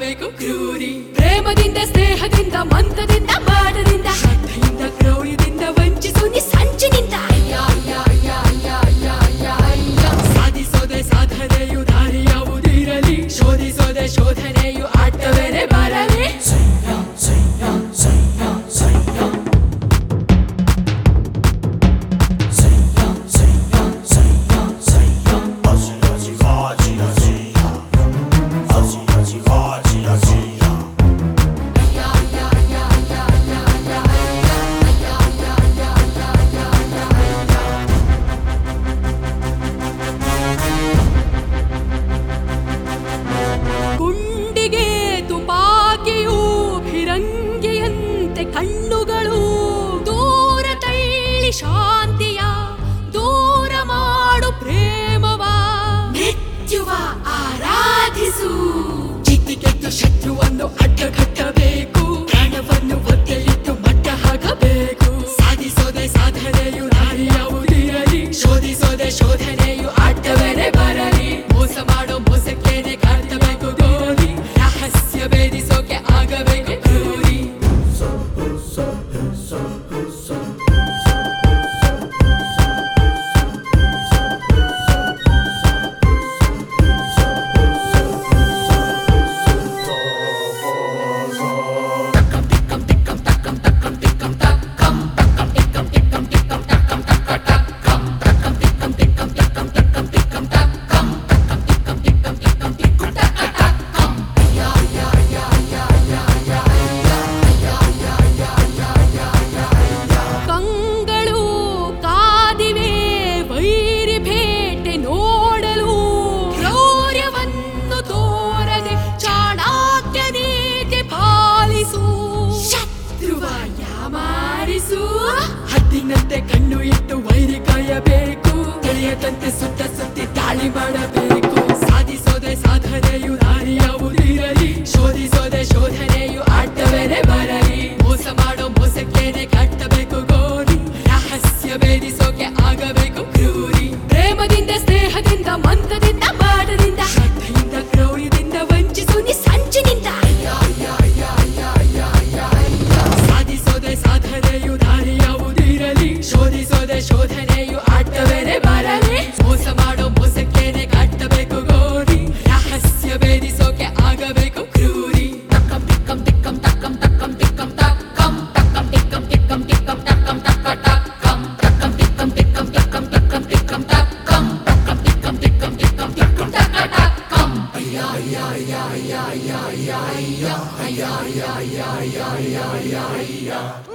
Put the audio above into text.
ಆಗಬೇಕು ಕ್ರೂರಿ ಪ್ರೇಮದಿಂದ ಸ್ನೇಹದಿಂದ ಮಂತ್ರದಿಂದ ಮಾಡದಿಂದ ಶ್ರದ್ಧೆಯಿಂದ ಕ್ರೌರ್ಯದಿಂದ ವಂಚಿಸು ನಿ ಸಂಚಿನಿಂದ ಅಯ್ಯ, ಅಯ್ಯ, ಅಯ್ಯ, ಅಯ್ಯ, ಅಯ್ಯ, ಅಯ್ಯ, ಅಯ್ಯ. ಸಾಧಿಸೋದೆ ಸಾಧನೆಯು ದಾರಿ ಯಾವುದಿರಲಿ ಶೋಧಿಸೋದೆ ಶೋಧನೆಯು ಆಟವೇನೆ ಬರಲಿ ಗುಂಡಿಗೆ ತುಪಾಕಿಯು ಫಿರಂಗಿಯಂತೆ ಕಣ್ಣುಗಳು ದೂರ ತಳ್ಳಿ ಶಾಂತಿಯ ದೂರ ಮಾಡು ಪ್ರೇಮವ ಮೆಚ್ಚುವ ಆರಾಧಿಸು ಚಿತ್ತಿಗೆದ್ದು ಶತ್ರುವನ್ನು ಅಡ್ಡಗಟ್ಟಬೇಕು ಪ್ರಾಣವನ್ನು ಒತ್ತೆಯಿಟ್ಟು ಮಟ್ಟ ಹಾಕಬೇಕು ಸಾಧಿಸೋದೆ ಸಾಧನೆಯು ದಾರಿ ಯಾವುದಿರಲಿ ಶೋಧಿಸೋದೆ ಶೋಧನೆಯು ಆಟವೇನೆ ಬರಲಿ ಮೋಸ ಮಾಡೋ ಮೋಸಕ್ಕೇನೆ ಕಾಡ್ತಬೇಕು ಗೋಲಿ ರಹಸ್ಯ ಭೇದಿಸೋಕೆ ಆಗಬೇಕು ಕ್ರೂರಿ ಕಂಗಳು ಕಾದಿವೆ ವೈರಿ ಭೇಟೆ ನೋಡಲು ಕ್ರೌರ್ಯವನ್ನು ತೋರದೆ ಚಾಣಾಕ್ಯ ನೀತಿ ಪಾಲಿಸು ಶತ್ರುವ ಯಾಮಾರಿಸು ಹದ್ದಿನಂತೆ ಕಣ್ಣು ಇಟ್ಟು ವೈರಿ ಕಾಯಬೇಕು ತಿಳಿಯದಂತೆ ಸುತ್ತ ಸುತ್ತಿ ದಾಳಿ ಮಾಡಬೇಕು ಸಾಧಿಸೋದೆ ಸಾಧನೆಯು ದಾರಿ ಯಾವುದಿರಲಿ ಶೋಧಿಸೋದೆ ಶೋಧನೆಯು ಆಟವೇನೆ ಬರಲಿ ಮೋಸ ಮಾಡೋ ಮೋಸಕ್ಕೇನೆ ಕಟ್ಟಬೇಕು ಗೋರಿ ರಹಸ್ಯ ಭೇದಿಸೋಕೆ ಆಗಬೇಕು ಕ್ರೂರಿ ಪ್ರೇಮದಿಂದ ಸ್ನೇಹದಿಂದ ಮಂತ್ರದಿಂದ ಮಾಡದಿಂದ ಶ್ರದ್ಧೆಯಿಂದ ಕ್ರೌರ್ಯದಿಂದ ವಂಚಿಸು ನಿ ಸಂಚಿನಿಂದ ಅಯ್ಯ, ಅಯ್ಯ, ಅಯ್ಯ, ಅಯ್ಯ, ಅಯ್ಯ, ಅಯ್ಯ, ಅಯ್ಯ. ಸಾಧಿಸೋದೆ ಸಾಧನೆಯು ದಾರಿ ಯಾವುದಿರಲಿ ಶೋಧಿಸೋದೆ ಶೋಧನೆಯು ಆಟವೇನೆ ಬರಲಿ ಮೋಸ ಮಾಡೋ ಮೋಸಕ್ಕೇನೆ ಕಟ್ಟಬೇಕು ಗೋರಿ ರಹಸ್ಯ ಭೇದಿಸೋಕೆ ಆಗಬೇಕು ಕ್ರೂರಿ ತಕ್ಕಂ ತಿಕ್ಕಂ ತಿಕ್ಕಂ ತಕ್ಕಂ ತಕ್ಕಂ ತಿಕ್ಕಂ ತಕ್ಕಂ ತಕ್ಕಂ ತಿಕ್ಕಂ ತಿಕ್ಕಂ ತಿಕ್ಕಂ ತಕ್ಕಂ ತಕ್ಕ ತಕ್ಕಂ ತಕ್ಕಂ ತಿಕ್ಕಂ ತಿಕ್ಕಂ ತಿಕ್ಕಂ ತಕ್ಕಂ ತಿಕ್ಕಂ ತಕ್ಕಂ ತಕ್ಕಂ ತಿಕ್ಕಂ ತಿಕ್ಕಂ ತಿಕ್ಕಂ ತಿಕ್ಕಂ ತಕ್ಕ ತಕ್ಕಂ ಅಯ್ಯ ಅಯ್ಯ ಅಯ್ಯ ಅಯ್ಯ ಅಯ್ಯ ಅಯ್ಯ ಅಯ್ಯ ಅಯ್ಯ ಅಯ್ಯ ಅಯ್ಯ ಅಯ್ಯ ಅಯ್ಯ ಅಯ್ಯ ಅಯ್ಯ